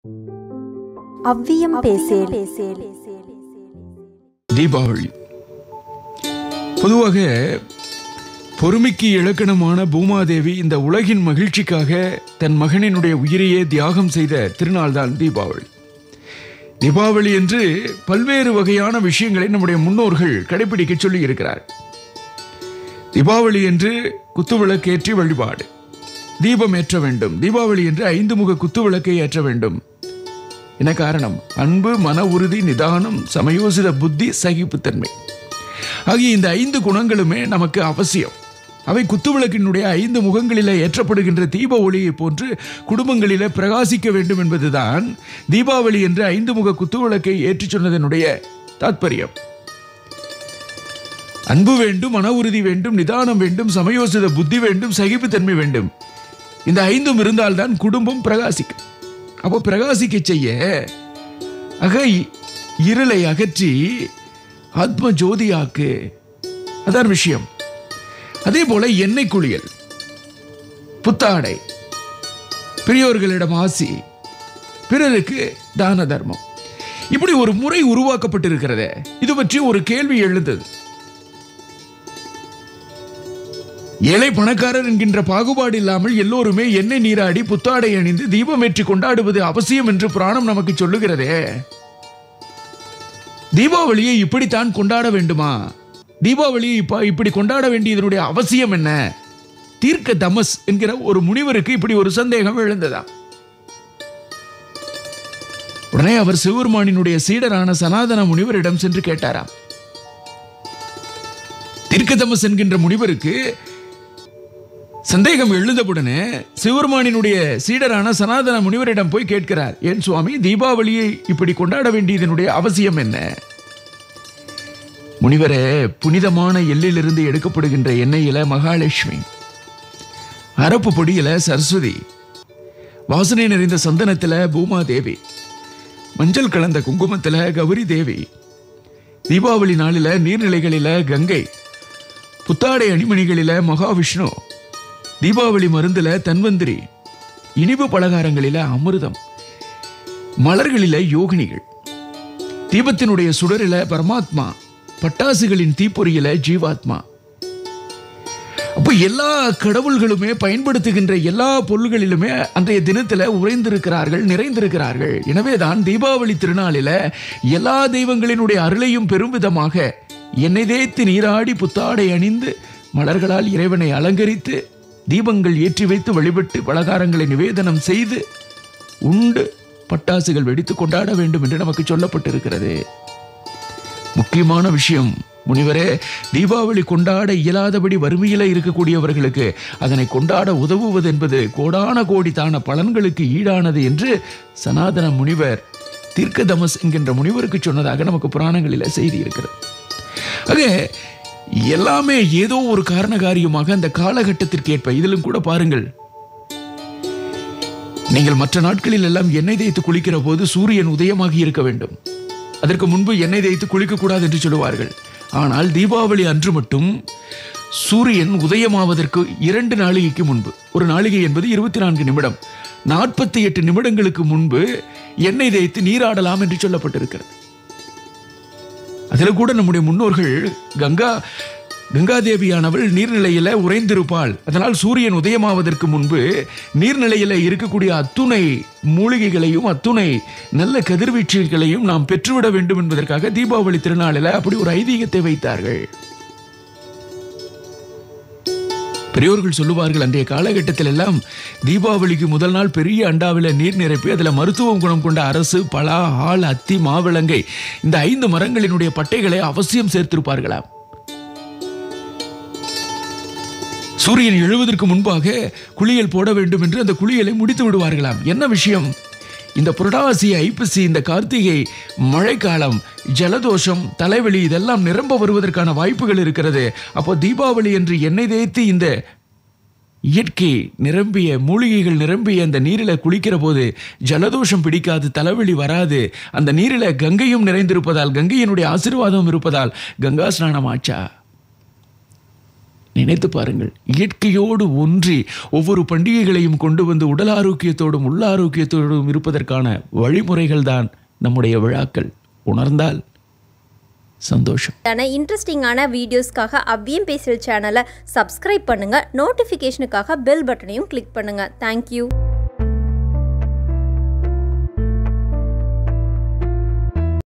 அவ்வியம் பேசேல் தீபாவளி பொதுவாக பொறுமைக்கு இலக்கணமான பூமாதேவி இந்த உலகின் மகிழ்ச்சிக்காக தன் மகனினுடைய உயிரையே தியாகம் செய்த திருநாள்தான் தீபாவளி தீபாவளி என்று பல்வேறு வகையான விஷயங்களை நம்முடைய முன்னோர்கள் கடைபிடிக்க சொல்லி இருக்கிறார் தீபாவளி என்று குத்துவிளக்கு ஏற்றி வழிபாடு தீபம் ஏற்ற வேண்டும் தீபாவளி என்று ஐந்து முக குத்துவிளக்கை ஏற்ற வேண்டும் என்ன காரணம் அன்பு மன உறுதி நிதானம் சமயோசித புத்தி சகிப்புத்தன்மை ஆகிய இந்த ஐந்து குணங்களுமே நமக்கு அவசியம் அவை குத்துவிளக்கினுடைய ஐந்து முகங்களிலே ஏற்றப்படுகின்ற தீப ஒளியை போன்று குடும்பங்களிலே பிரகாசிக்க வேண்டும் என்பதுதான் தீபாவளி என்று ஐந்து முக குத்துவிளக்கை ஏற்றிச் சொன்னதனுடைய தாத்பரியம் அன்பு வேண்டும் மன உறுதி வேண்டும் நிதானம் வேண்டும் சமயோசித புத்தி வேண்டும் சகிப்புத்தன்மை வேண்டும் இந்த ஐந்தும் இருந்தால்தான் குடும்பம் பிரகாசிக்கும் அப்போ பிரகாசிக்க செய்ய அகை இருளை அகற்றி ஆத்ம ஜோதியாக்கு அதான் விஷயம் அதே போல எண்ணெய் குளியல் புத்தாடை பெரியோர்களிடம் ஆசி பிறருக்கு தான தர்மம் இப்படி ஒரு முறை உருவாக்கப்பட்டிருக்கிறதே இது பற்றி ஒரு கேள்வி எழுந்தது ஏழை பணக்காரர் என்கின்ற பாகுபாடு இல்லாமல் எல்லோருமே எண்ணெய் நீராடி புத்தாடை அணிந்து தீபமேற்றி கொண்டாடுவது அவசியம் என்று புராணம் நமக்கு சொல்லுகிறதே தீபாவளியை இப்படித்தான் கொண்டாட வேண்டுமா தீபாவளியை இப்ப இப்படி கொண்டாட வேண்டியதனுடைய அவசியம் என்ன தீர்க்க தமஸ் என்கிற ஒரு முனிவருக்கு இப்படி ஒரு சந்தேகம் எழுந்ததா உடனே அவர் சிவபெருமானினுடைய சீடரான சனாதன முனிவரிடம் சென்று கேட்டாராம் தீர்க்கதமஸ் என்கின்ற முனிவருக்கு சந்தேகம் எழுந்தவுடனே சிவபெருமானினுடைய சீடரான சனாதன முனிவரிடம் போய் கேட்கிறார் ஏன் சுவாமி தீபாவளியை இப்படி கொண்டாட வேண்டியதனுடைய அவசியம் என்ன முனிவரே புனிதமான எல்லிலிருந்து எடுக்கப்படுகின்ற எண்ணெயில மகாலட்சுமி அரப்பு பொடியில சரஸ்வதி வாசனை நிறைந்த சந்தனத்துல பூமாதேவி மஞ்சள் கலந்த குங்குமத்துல கௌரி தேவி தீபாவளி நாளில நீர்நிலைகளில கங்கை புத்தாடை அணிமணிகளில மகாவிஷ்ணு தீபாவளி மருந்துல தன்வந்திரி இனிப்பு பலகாரங்களில அமிர்தம் மலர்களில யோகினிகள் தீபத்தினுடைய சுடரில பரமாத்மா பட்டாசுகளின் தீப்பொறியில ஜீவாத்மா அப்போ எல்லா கடவுள்களுமே பயன்படுத்துகின்ற எல்லா பொருள்களிலுமே அன்றைய தினத்துல உறைந்திருக்கிறார்கள் நிறைந்திருக்கிறார்கள் எனவேதான் தீபாவளி திருநாளில எல்லா தெய்வங்களினுடைய அருளையும் பெரும் விதமாக எண்ணெய் தேய்த்து நீராடி புத்தாடை அணிந்து மலர்களால் இறைவனை அலங்கரித்து தீபங்கள் ஏற்றி வைத்து வழிபட்டு பலகாரங்களை நிவேதனம் செய்து உண்டு பட்டாசுகள் வெடித்து கொண்டாட வேண்டும் என்று நமக்கு சொல்லப்பட்டிருக்கிறது முக்கியமான விஷயம் முனிவரே தீபாவளி கொண்டாட இயலாதபடி வறுமையில இருக்கக்கூடியவர்களுக்கு அதனை கொண்டாட உதவுவது என்பது கோடான கோடி தான பலன்களுக்கு ஈடானது என்று சனாதன முனிவர் தீர்க்கதமஸ் என்கின்ற முனிவருக்கு சொன்னதாக நமக்கு புராணங்களில் செய்தி இருக்கிறது ஆக எல்லாமே ஏதோ ஒரு காரண காரியமாக அந்த காலகட்டத்திற்கு ஏற்ப இதிலும் கூட பாருங்கள் நீங்கள் மற்ற நாட்களில் எல்லாம் எண்ணெய் தேய்த்து குளிக்கிற போது சூரியன் உதயமாகி இருக்க வேண்டும் அதற்கு முன்பு எண்ணெய் தேய்த்து குளிக்கக்கூடாது என்று சொல்லுவார்கள் ஆனால் தீபாவளி அன்று மட்டும் சூரியன் உதயமாவதற்கு இரண்டு நாளிகைக்கு முன்பு ஒரு நாளிகை என்பது இருபத்தி நான்கு நிமிடம் நாற்பத்தி எட்டு நிமிடங்களுக்கு முன்பு எண்ணெய் தேய்த்து நீராடலாம் என்று சொல்லப்பட்டிருக்கிறது அதில் கூட நம்முடைய முன்னோர்கள் கங்கா கங்காதேவியானவள் நீர்நிலையில உறைந்திருப்பாள் அதனால் சூரியன் உதயமாவதற்கு முன்பு நீர்நிலையில இருக்கக்கூடிய அத்துணை மூலிகைகளையும் அத்துணை நல்ல கதிர்வீச்சுகளையும் நாம் பெற்றுவிட வேண்டும் என்பதற்காக தீபாவளி திருநாளில் அப்படி ஒரு ஐதீகத்தை வைத்தார்கள் பெரியோர்கள் சொல்லுவார்கள் அன்றைய காலகட்டத்தில் எல்லாம் தீபாவளிக்கு முதல் நாள் பெரிய அண்டாவில் நீர் நிரப்பி அதில் மருத்துவம் குணம் கொண்ட அரசு பலா ஆள் அத்தி மாவிளங்கை இந்த ஐந்து மரங்களினுடைய பட்டைகளை அவசியம் சேர்த்திருப்பார்களாம் சூரியன் எழுவதற்கு முன்பாக குளியல் போட வேண்டும் என்று அந்த குளியலை முடித்து விடுவார்களாம் என்ன விஷயம் இந்த புரடாசி ஐப்பசி இந்த கார்த்திகை மழைக்காலம் ஜலதோஷம் தலைவலி இதெல்லாம் நிரம்ப வருவதற்கான வாய்ப்புகள் இருக்கிறது அப்போ தீபாவளி என்று எண்ணெய் தேய்த்து இந்த இயற்கை நிரம்பிய மூலிகைகள் நிரம்பிய அந்த நீரில் குளிக்கிற போது ஜலதோஷம் பிடிக்காது தலைவலி வராது அந்த நீரில் கங்கையும் நிறைந்திருப்பதால் கங்கையினுடைய ஆசீர்வாதம் இருப்பதால் கங்கா ஸ்நானம் ஆச்சா நினைத்து பாருங்கள் இயற்கையோடு ஒன்றி ஒவ்வொரு பண்டிகைகளையும் கொண்டு வந்து உடல் ஆரோக்கியத்தோடும் உள்ள ஆரோக்கியத்தோடும் இருப்பதற்கான வழிமுறைகள் தான் நம்முடைய விழாக்கள் உணர்ந்தால் சந்தோஷம் இன்ட்ரெஸ்டிங்கான வீடியோஸ்க்காக அவ்வியம் பேசுகிற சேனலை சப்ஸ்கிரைப் பண்ணுங்கள் நோட்டிஃபிகேஷனுக்காக பெல் பட்டனையும் கிளிக் பண்ணுங்கள் தேங்க்யூ